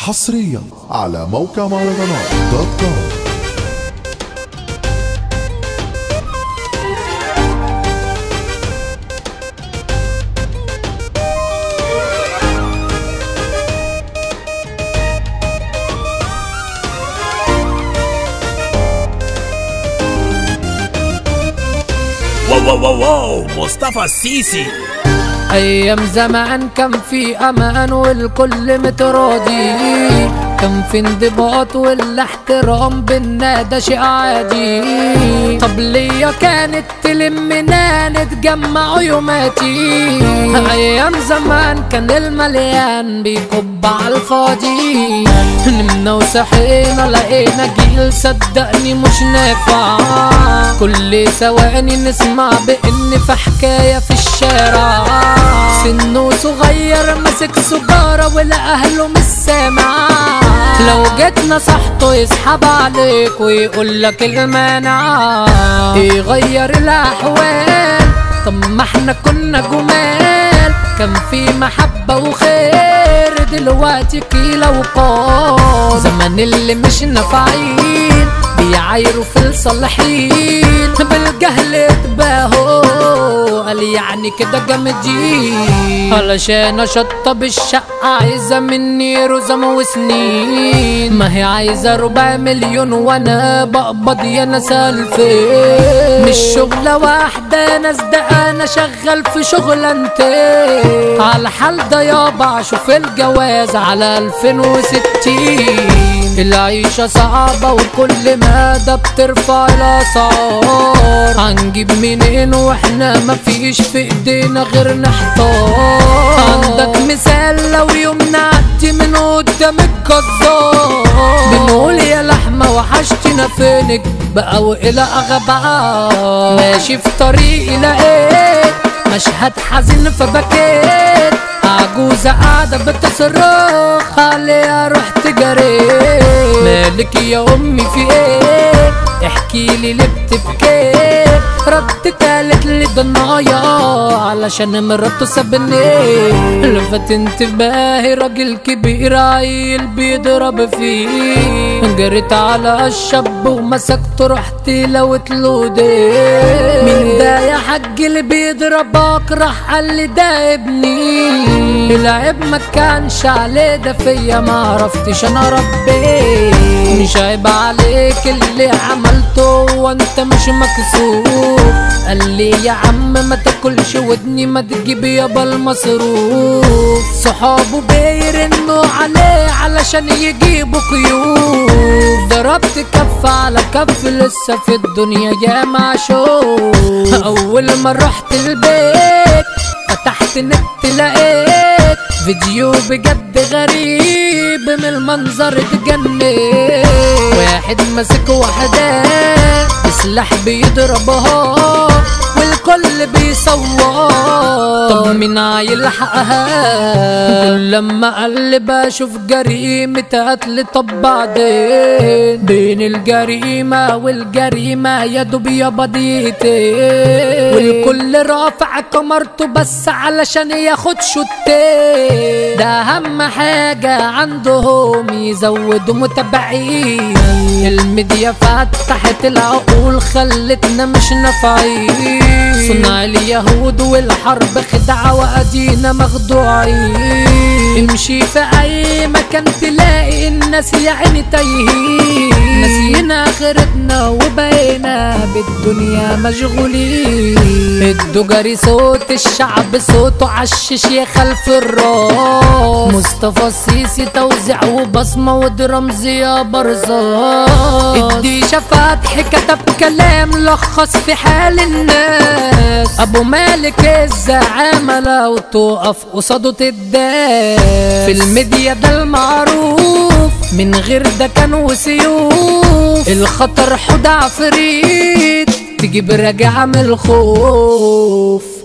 حصريا على موقع مهرجانات دوت كوم واو واو واو واو مصطفى السيسي ايام زمان كان في امان والكل متراضي كان في انضباط والاحترام بينا ده شيء عادي طب ليا كانت تلمنا نتجمع يوماتي ايام زمان كان المليان بيكب على الفاضي نمنا وصحينا لقينا جيل صدقني مش نافع كل ثواني نسمع بان في حكايه في الشارع سنه صغير ماسك سجاره ولا اهله مش سامع لو جيت نصحته يسحب عليك ويقول لك المانع يغير الاحوال طب ما احنا كنا جمال كان في محبة وخير دلوقتي كيلة وقال زمان اللي مش نافعين بيعايروا في الصالحين بالجهل اتباهوا قال يعني كده جامدين علشان اشطب الشقة عايزة مني رزم وسنين ما هي عايزة ربع مليون وانا بقبض يا ناس الفين مش شغلة واحدة ناس ده انا شغال في شغلانتين على حال ده يابا شوف الجواز على 2060 العيشة صعبة وكل مدى بترفع الأسعار هنجيب منين واحنا مفيش في ايدينا غير نحتار عندك مثال لو يوم نعدي من قدام الجزار بنقول يا لحمة وحشتنا فينك بقى وإلى أغبار ماشي في طريقي لقيت مشهد حزين فبكيت عجوزة قاعدة بتصرخ عليها رحت جريت مالك يا أمي في إيه احكي لي ليه بتبكي ردت قالت لي ضنايا علشان مراته سابني لفت انتباهي راجل كبير عيل بيضرب فيه جريت على الشاب ومسكته رحت لوت له ايديه مين ده يا حاج اللي بيضربك راح قال لي ده ابني العيب ما كانش عليه ده فيا ما عرفتش انا ربي مش عيب عليك اللي عملته وانت مش مكسوف قال لي يا عم ما تاكلش ودني ما تجيب يابا المصروف صحابه بيرنوا عليه علشان يجيبوا كيوف ضربت كف على كف لسه في الدنيا يا معشوف اول ما رحت البيت فتحت نت لقيت فيديو بجد غريب من المنظر اتجنن واحد ماسك واحدة بسلاح بيضربها والكل بيصور طب مين هيلحقها كل لما اقلب اشوف جريمة قتل طب بعدين بين الجريمة والجريمة يا دوب يا بديتين والكل رافع كمرته بس علشان ياخد شوتين ده اهم حاجة عندهم يزودوا متابعين الميديا فتحت العقول خلتنا مش نافعين صنع اليهود والحرب خدعة وأدينا مخدوعين امشي في أي مكان تلاقي الناس يا عيني تايهين ناسيين آخرتنا وبقينا بالدنيا مشغولين الدجري صوت الشعب صوته عشش يا خلف الراس مصطفى السيسي توزيع وبصمة ودرمز يا برزان الديشة فتحي كتب كلام لخص في حال الناس ابو مالك الزعامة لو تقف قصاده تداس في الميديا ده المعروف من غير ده كان وسيوف الخطر حود عفريت تجيب راجع من الخوف